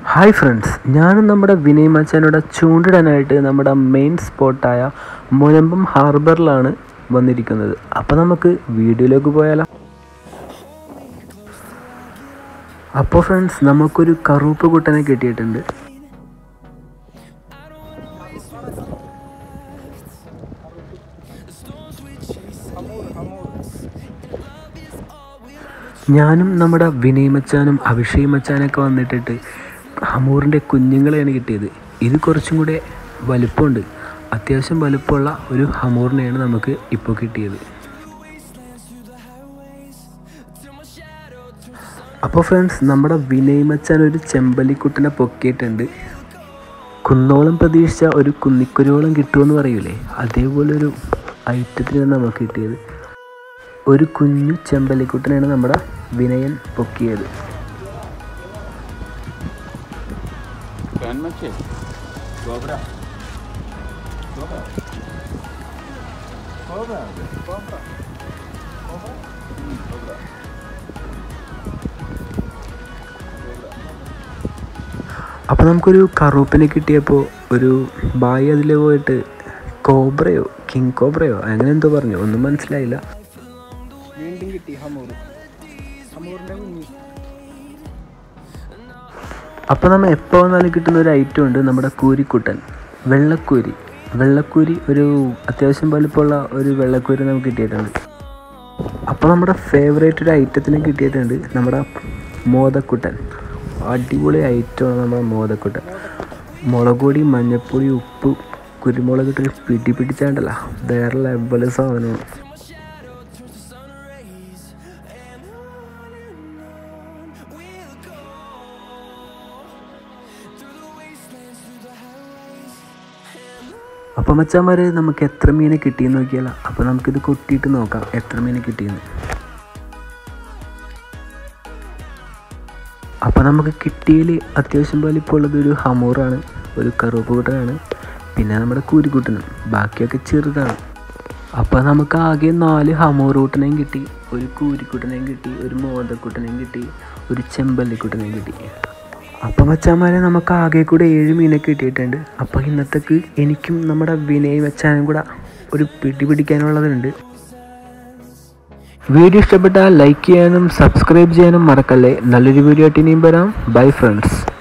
Hi friends ഞാനും നമ്മുടെ വിനയ് മച്ചാനോട് ചൂണ്ടിടാനായിട്ട് നമ്മുടെ മെയിൻ സ്പോട്ടായ മുനമ്പം ഹാർബറിലാണ് വന്നിരിക്കുന്നത് അപ്പോൾ നമുക്ക് വീഡിയോയിലേക്ക് പോയാലോ അപ്പോൾ ഫ്രണ്ട്സ് നമുക്കൊരു കറുപ്പ് കുട്ടനെ കിട്ടിയിട്ടുണ്ട് ഞാനും നമ്മുടെ വിനയ് മച്ചാനും അഭിഷേക് മച്ചാനൊക്കെ വന്നിട്ടിട്ട് ഹമൂറിൻ്റെ കുഞ്ഞുങ്ങളെയാണ് കിട്ടിയത് ഇത് കുറച്ചും കൂടെ വലുപ്പമുണ്ട് അത്യാവശ്യം വലുപ്പമുള്ള ഒരു ഹമൂറിനെയാണ് നമുക്ക് ഇപ്പോൾ കിട്ടിയത് അപ്പോൾ ഫ്രണ്ട്സ് നമ്മുടെ വിനയ് മച്ചാൻ ഒരു ചെമ്പല്ലിക്കുട്ടനെ പൊക്കിയിട്ടുണ്ട് കുന്നോളം പ്രതീക്ഷിച്ച ഒരു കുന്നിക്കുരുവോളം കിട്ടുമെന്ന് പറയൂലേ അതേപോലെ ഒരു ഐറ്റത്തിനാണ് നമുക്ക് കിട്ടിയത് ഒരു കുഞ്ഞു ചെമ്പല്ലിക്കുട്ടനാണ് നമ്മുടെ Vinayan പൊക്കിയത് Canmache. Cobra. Cobra. Cobra. Cobra. Cobra. Mm, Cobra. അപ്പോൾ നമുക്കൊരു കറൂപ്പിനെ കിട്ടിയപ്പോൾ ഒരു ബായി അതിൽ പോയിട്ട് കോബ്രയോ കിങ് കോബ്രയോ അങ്ങനെ എന്തോ പറഞ്ഞു ഒന്നും മനസ്സിലായില്ല വീണ്ടും കിട്ടി ഹമൂർ ഹമൂറിൻ്റെ കുഞ്ഞി അപ്പോൾ നമ്മൾ എപ്പോൾ വന്നാലും കിട്ടുന്ന ഒരു ഐറ്റം ഉണ്ട് നമ്മുടെ കൂരിക്കുട്ടൻ വെള്ളക്കൂരി വെള്ളക്കൂരി ഒരു അത്യാവശ്യം വലുപ്പമുള്ള ഒരു വെള്ളക്കൂരി നമുക്ക് കിട്ടിയിട്ടുണ്ട് അപ്പോൾ നമ്മുടെ ഫേവറേറ്റ് ഒരു ഐറ്റത്തിന് കിട്ടിയിട്ടുണ്ട് നമ്മുടെ മോദക്കുട്ടൻ അടിപൊളി ഐറ്റമാണ് നമ്മുടെ മോദക്കുട്ടൻ മുളക് പൊടി മഞ്ഞൾപ്പൊടി ഉപ്പ് കുരുമുളക് ഇട്ട് പിടി പിടിച്ചാണ്ടല്ല വേറെ ലെവൽ സാധനമാണ് അപ്പം മച്ചാന്മാർ നമുക്ക് എത്ര മീനെ കിട്ടിയെന്ന് നോക്കിയാലോ അപ്പോൾ നമുക്കിത് കൊട്ടിയിട്ട് നോക്കാം എത്ര മീനെ കിട്ടിയെന്ന് അപ്പോൾ നമുക്ക് കിട്ടിയതിൽ അത്യാവശ്യം വലിപ്പമുള്ളത് ഒരു ഹമൂറാണ് ഒരു കറുപ്പ് കൂട്ടനാണ് പിന്നെ നമ്മുടെ കൂരിക്കുട്ടനും ബാക്കിയൊക്കെ ചെറുതാണ് അപ്പോൾ നമുക്ക് ആകെ നാല് ഹമൂർ കൂട്ടനെയും കിട്ടി ഒരു കൂരിക്കുട്ടനെയും കിട്ടി ഒരു മോദക്കുട്ടനെയും കിട്ടി ഒരു ചെമ്പല്ലിക്കുട്ടനെയും കിട്ടി അപ്പം മച്ചാന്മാരെ നമുക്ക് ആകെ കൂടെ ഏഴ് മീനെ കിട്ടിയിട്ടുണ്ട് അപ്പോൾ ഇന്നത്തേക്ക് എനിക്കും നമ്മുടെ വിനയ് മച്ചാനും കൂടെ ഒരു പിടി പിടിക്കാനുള്ളതുണ്ട് വീഡിയോ ഇഷ്ടപ്പെട്ടാൽ ലൈക്ക് ചെയ്യാനും സബ്സ്ക്രൈബ് ചെയ്യാനും മറക്കല്ലേ നല്ലൊരു വീഡിയോ ആയിട്ട് ഇനിയും വരാം ബൈ ഫ്രണ്ട്സ്